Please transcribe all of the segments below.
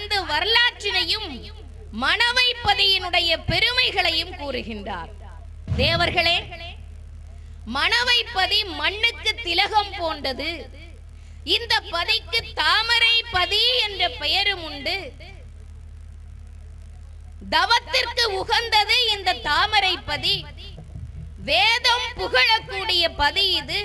அந்த வரலாற்றினையும் மணவைப்பதியினுடைய பெருமைகளையும் கூறுகின்றார் தேவர்களே மணவைப்பதி மண்ணுக்கு திலகம் போன்றது இந்த பதிக்கு தாமரை பதி என்ற பெயரும் உண்டு தவத்திற்கு உகந்தது இந்த தாமரை பதி வேதம் புகழக்கூடிய பதி இது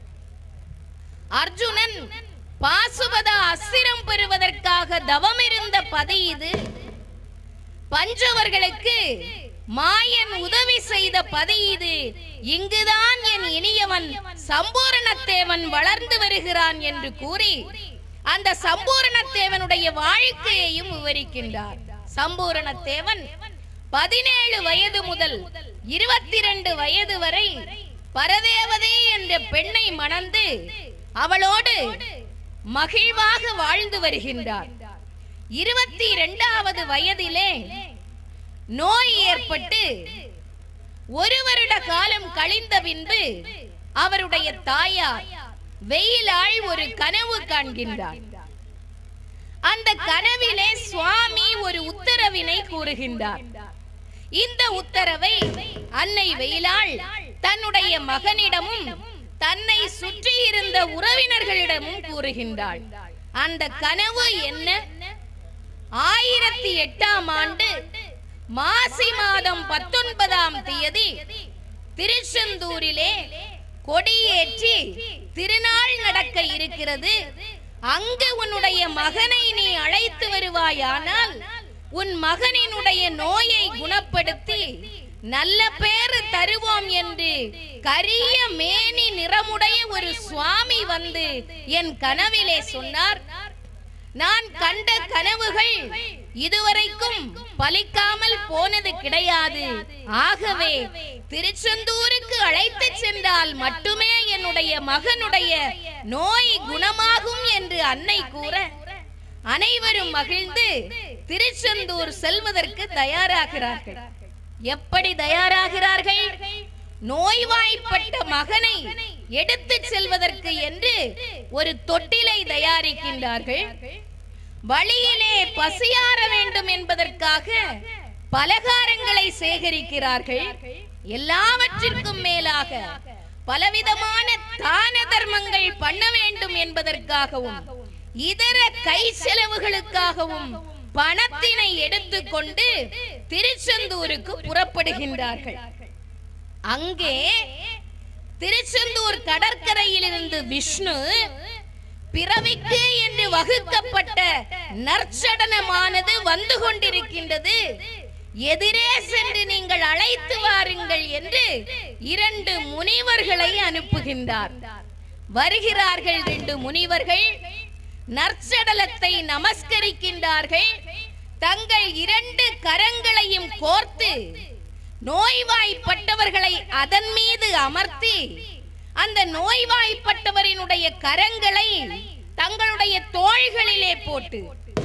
அர்ஜுனன் பாசுபத அஸ்திரம் பெறுவதற்காக தவம் இருந்த பதி இது பஞ்சவர்களுக்கு மாயன் உதவி செய்த பதி இது இங்குதான் என் இனியவன் சம்பூரணத்தேவன் வளர்ந்து வருகிறான் என்று கூறி அந்த சம்பூரணத்தேவனுடைய வாழ்க்கையையும் விவரிக்கின்றார் சம்பூரணத்தேவன் பதினேழு வயது முதல் இருபத்தி இரண்டு வயது வரை பரதேவதை என்ற பெண்ணை மணந்து அவளோடு மகிழ்வாக வாழ்ந்து வருகின்றார் இருபத்தி இரண்டாவது வயதிலே நோய் ஏற்பட்டு ஒரு வருட காலம் கழிந்த பின்பு அவருடைய தாயார் வெயிலாள் ஒரு கனவு காண்கின்றார் அந்த கனவிலே சுவாமி ஒரு உத்தரவினை கூறுகின்றார் இந்த உத்தரவை அன்னை வெயிலாள் தன்னுடைய மகனிடமும் தன்னை சுற்றி இருந்த உறவினர்களிடமும் கூறுகின்றாள் அந்த கனவு என்ன ஆயிரத்தி எட்டாம் ஆண்டு மாசி மாதம் பத்தொன்பதாம் தேதி திருச்செந்தூரிலே கொடியேற்றி திருநாள் நடக்க இருக்கிறது அங்கு உன்னுடைய மகனை நீ அழைத்து வருவாயானால் உன் மகனினுடைய நோயை குணப்படுத்தி நல்ல பேரு தருவோம் என்று கரிய மேனி நிறமுடைய ஒரு சுவாமி வந்து என் கனவிலே சொன்னார் நான் கண்ட கனவுகள் இதுவரைக்கும் பலிக்காமல் போனது கிடையாது ஆகவே திருச்செந்தூருக்கு அழைத்து சென்றால் மட்டுமே என்னுடைய மகனுடைய நோய் குணமாகும் என்று அன்னை கூற அனைவரும் மகிழ்ந்து திருச்செந்தூர் செல்வதற்கு தயாராகிறார்கள் எப்படி தயாராகிறார்கள் நோய்வாய்ப்பட்ட மகனை எடுத்து செல்வதற்கு என்று ஒரு தொட்டிலை தயாரிக்கின்றார்கள் வழியிலே பசியார வேண்டும் என்பதற்காக பலகாரங்களை சேகரிக்கிறார்கள் எல்லாவற்றிற்கும் மேலாக பலவிதமான தான தர்மங்கள் பண்ண வேண்டும் என்பதற்காகவும் இதர கை செலவுகளுக்காகவும் பணத்தினை எடுத்துக்கொண்டு திருச்செந்தூருக்கு புறப்படுகின்றார்கள் அங்கே திருச்செந்தூர் கடற்கரையிலிருந்து விஷ்ணு பிறவிக்கு என்று வகுக்கப்பட்ட நற்சடனமானது வந்து கொண்டிருக்கின்றது எதிரே சென்று நீங்கள் அழைத்து வாருங்கள் என்று இரண்டு முனிவர்களை அனுப்புகின்றார் வருகிறார்கள் ரெண்டு முனிவர்கள் நற்சடலத்தை நமஸ்கரிக்கின்றார்கள் தங்கள் இரண்டு கரங்களையும் கோர்த்து நோய்வாய்ப்பட்டவர்களை அதன் மீது அமர்த்தி அந்த நோய்வாய்ப்பட்டவரினுடைய கரங்களை தங்களுடைய தோள்களிலே போட்டு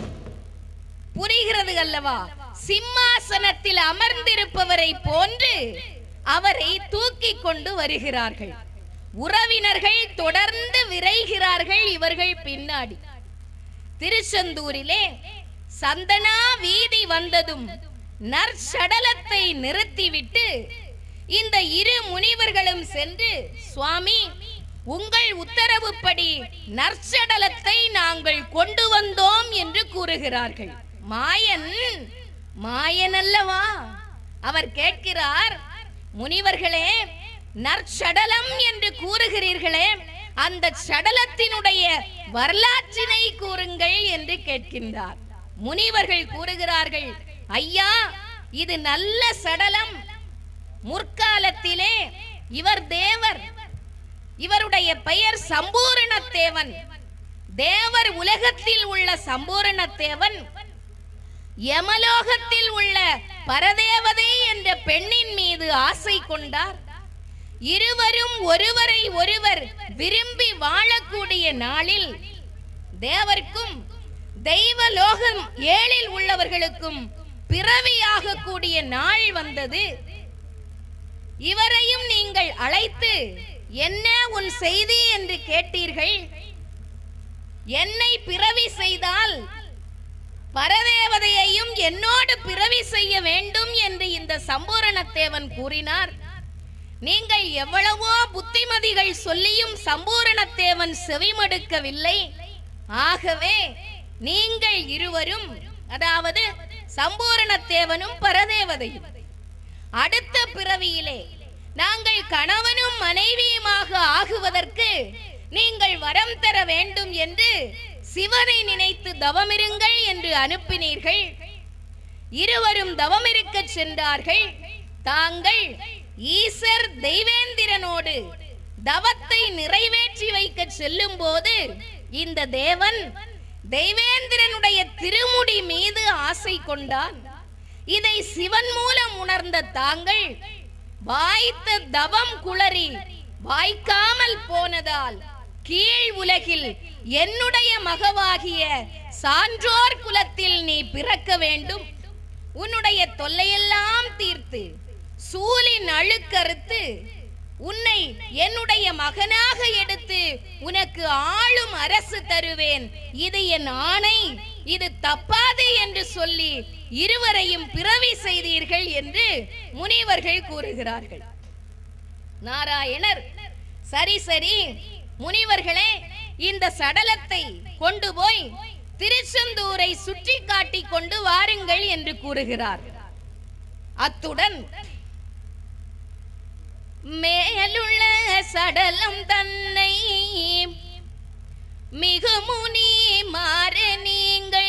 புரிகிறது அல்லவா சிம்மாசனத்தில் அமர்ந்திருப்பவரை போன்று அவரை தூக்கி கொண்டு வருகிறார்கள் உறவினர்கள் தொடர்ந்து விரைகிறார்கள் இவர்கள் பின்னாடி திருச்செந்தூரிலே சந்தனா வீதி வந்ததும் நற்சடலத்தை நிறுத்திவிட்டு இந்த இரு முனிவர்களும் சென்று சுவாமி உங்கள் உத்தரவுப்படி நற்சடலத்தை நாங்கள் கொண்டு வந்தோம் என்று கூறுகிறார்கள் மாயன் மாயன் அல்லவா அவர் கேட்கிறார் முனிவர்களே நற்சடலம் என்று கூறுகிறீர்களே அந்த சடலத்தினுடைய வரலாற்றினை கூறுங்கள் என்று கேட்கின்றார் முனிவர்கள் கூறுகிறார்கள் ஐயா இது நல்ல சடலம் முற்காலத்திலே இவர் தேவர் இவருடைய பெயர் சம்பூரண தேவன் தேவர் உலகத்தில் உள்ள சம்பூரண தேவன் யமலோகத்தில் உள்ள பரதேவதை என்ற பெண்ணின் மீது ஆசை கொண்டார் இருவரும் ஒருவரை ஒருவர் விரும்பி வாழக்கூடிய நாளில் தேவர்க்கும் தெய்வலோகம் ஏழில் உள்ளவர்களுக்கும் பிறவியாக கூடிய நாள் வந்தது இவரையும் நீங்கள் அழைத்து என்ன உன் செய்தி என்று கேட்டீர்கள் என்னை பிறவி செய்தால் பரதே பரதேவதையையும் என்னோடு பிறவி செய்ய வேண்டும் என்று இந்த சம்பூரணத்தேவன் கூறினார் நீங்கள் எவ்வளவோ புத்திமதிகள் சொல்லியும் சம்பூரணத்தேவன் செவிமடுக்கவில்லை ஆகவே நீங்கள் இருவரும் அதாவது சம்பூரணத்தேவனும் பரதேவதையும் அடுத்த பிறவியிலே நாங்கள் கணவனும் மனைவியுமாக ஆகுவதற்கு நீங்கள் வரம் தர வேண்டும் என்று சிவனை நினைத்து தவமிருங்கள் என்று அனுப்பினீர்கள் இருவரும் தவமிருக்கச் சென்றார்கள் தாங்கள் ஈசர் தெய்வேந்திரனோடு தவத்தை நிறைவேற்றி வைக்க செல்லும் போது இந்த தேவன் தெய்வேந்திரனுடைய திருமுடி மீது ஆசை கொண்டான் இதை சிவன் மூலம் உணர்ந்த தாங்கள் வாய்த்த தவம் குளறி வாய்க்காமல் போனதால் கீழ் உலகில் என்னுடைய மகவாகிய சான்றோர் குலத்தில் நீ பிறக்க வேண்டும் உன்னுடைய தொல்லையெல்லாம் தீர்த்து சூலின் அழுக்கறுத்து உன்னை என்னுடைய மகனாக எடுத்து உனக்கு ஆளும் அரசு தருவேன் இது என் ஆணை இது தப்பாது என்று சொல்லி இருவரையும் பிறவி செய்தீர்கள் என்று முனிவர்கள் கூறுகிறார்கள் நாராயணர் சரி சரி முனிவர்களே இந்த சடலத்தை கொண்டு போய் திருச்செந்தூரை சுற்றி காட்டிக் கொண்டு வாருங்கள் என்று கூறுகிறார் அத்துடன் மேலுள்ள சடலம் தன்னை மிகு முனி மாற நீங்கள்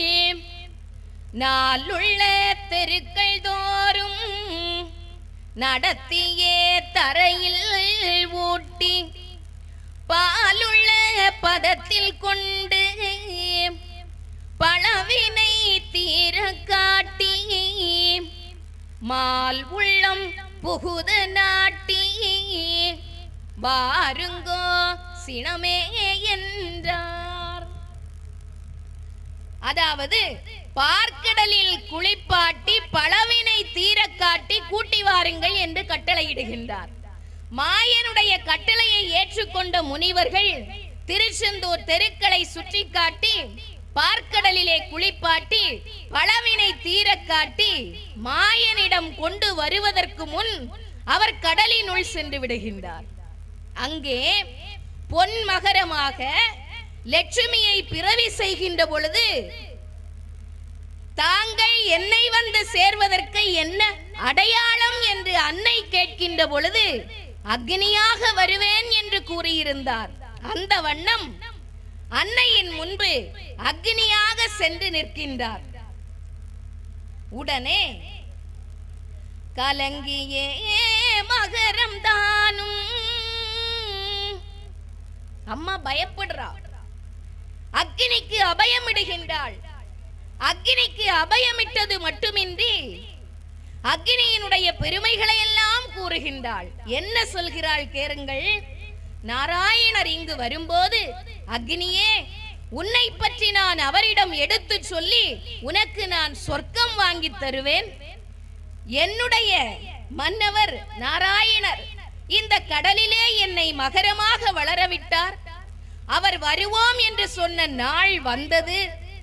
நாளுள்ள தெருக்கள் தோறும் நடத்தியே தரையில் ஊட்டி பாலுள்ள பதத்தில் கொண்டு பழவினை தீர காட்டி மால் உள்ளம் புகுத நாட்டி வாருங்கோ சினமே என்றார் அதாவது பார்க்கடலில் குளிப்பாட்டி பழவினை தீர காட்டி கூட்டி வாருங்கள் என்று கட்டளையிடுகின்றார் மாயனுடைய கட்டளையை ஏற்றுக்கொண்ட முனிவர்கள் திருச்செந்தூர் தெருக்களை சுற்றி காட்டி பார்க்கடலிலே குளிப்பாட்டி பழவினை தீர காட்டி மாயனிடம் கொண்டு வருவதற்கு முன் அவர் கடலினுள் சென்று விடுகின்றார் அங்கே பொன் மகரமாக லட்சுமியை பிறவி செய்கின்ற பொழுது தாங்கள் என்னை வந்து சேர்வதற்கு என்ன அடையாளம் என்று அன்னை கேட்கின்ற பொழுது அக்னியாக வருவேன் என்று கூறியிருந்தார் அந்த வண்ணம் அன்னையின் முன்பு அக்னியாக சென்று நிற்கின்றார் உடனே கலங்கியே மகரம் தானும் அம்மா பயப்படுறா அக்னிக்கு அபயமிடுகின்றாள் அக்னிக்கு அபயமிட்டது மட்டுமின்றி அக்னியினுடைய பெருமைகளை எல்லாம் கூறுகின்றாள் என்ன சொல்கிறாள் கேளுங்கள் நாராயணர் இங்கு வரும்போது அக்னியே உன்னை பற்றி நான் அவரிடம் எடுத்து சொல்லி உனக்கு நான் சொர்க்கம் வாங்கி தருவேன் என்னுடைய மன்னவர் நாராயணர் இந்த கடலிலே என்னை மகரமாக வளரவிட்டார் அவர் வருவோம் என்று சொன்ன நாள் வந்தது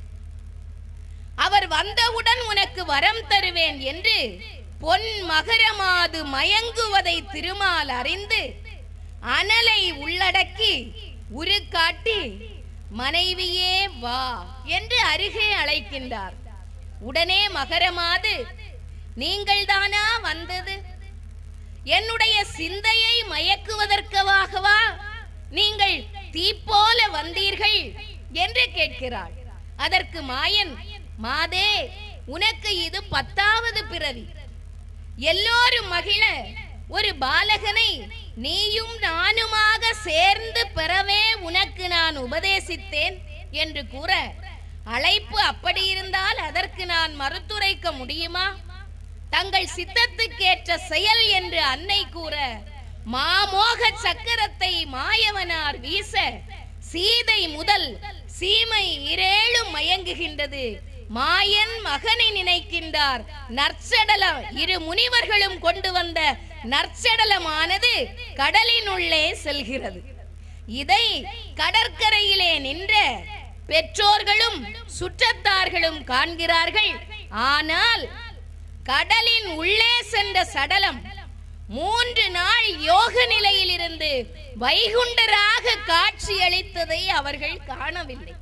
அவர் வந்தவுடன் உனக்கு வரம் தருவேன் என்று பொன் மகரமாது மயங்குவதை திருமால் அறிந்து அனலை உள்ளடக்கி உரு காட்டி மனைவியே வா என்று அருகே அழைக்கின்றார் உடனே மகரமாது நீங்கள்தானா வந்தது என்னுடைய சிந்தையை மயக்குவதற்கவாகவா நீங்கள் தீப்போல வந்தீர்கள் என்று கேட்கிறாள் அதற்கு மாயன் மாதே உனக்கு இது பத்தாவது பிறவி எல்லோரும் மகிழ ஒரு பாலகனை நீயும் நானுமாக சேர்ந்து பெறவே உனக்கு நான் உபதேசித்தேன் என்று கூற அழைப்பு அப்படி இருந்தால் அதற்கு நான் மறுத்துரைக்க முடியுமா தங்கள் சித்தத்துக்கேற்ற செயல் என்று அன்னை கூற மாமோக சக்கரத்தை மாயவனார் வீச சீதை முதல் சீமை இரேழும் மயங்குகின்றது மாயன் மகனை நினைக்கின்றார் நற்சடலம் இரு முனிவர்களும் கொண்டு வந்த நற்சடலமானது கடலினுள்ளே செல்கிறது இதை கடற்கரையிலே நின்ற பெற்றோர்களும் சுற்றத்தார்களும் காண்கிறார்கள் ஆனால் கடலின் உள்ளே சென்ற சடலம் மூன்று நாள் யோக நிலையில் இருந்து வைகுண்டராக காட்சியளித்ததை அவர்கள் காணவில்லை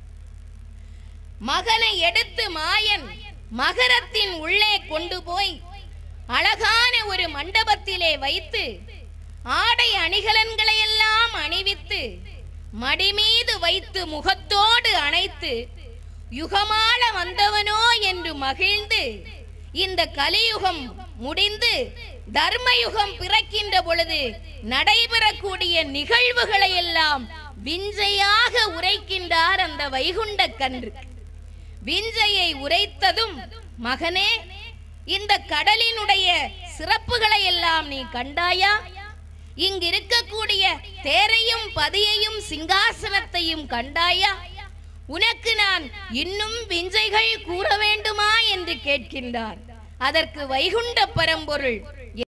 மகனை எடுத்து மாயன் மகரத்தின் உள்ளே கொண்டு போய் அழகான ஒரு மண்டபத்திலே வைத்து ஆடை அணிகலன்களை எல்லாம் அணிவித்து மடி மீது வைத்து முகத்தோடு அணைத்து யுகமாள வந்தவனோ என்று மகிழ்ந்து இந்த கலியுகம் முடிந்து தர்மயுகம் பிறக்கின்ற பொழுது நடைபெறக்கூடிய நிகழ்வுகளை எல்லாம் விஞ்சையாக உரைக்கின்றார் அந்த வைகுண்ட கன்று விஞ்சையை உரைத்ததும் மகனே இந்த கடலினுடைய சிறப்புகளை எல்லாம் நீ கண்டாயா இங்கு இருக்கக்கூடிய தேரையும் பதியையும் சிங்காசனத்தையும் கண்டாயா உனக்கு நான் இன்னும் விஞ்சைகள் கூற வேண்டுமா என்று கேட்கின்றார் அதற்கு வைகுண்ட பரம்பொருள்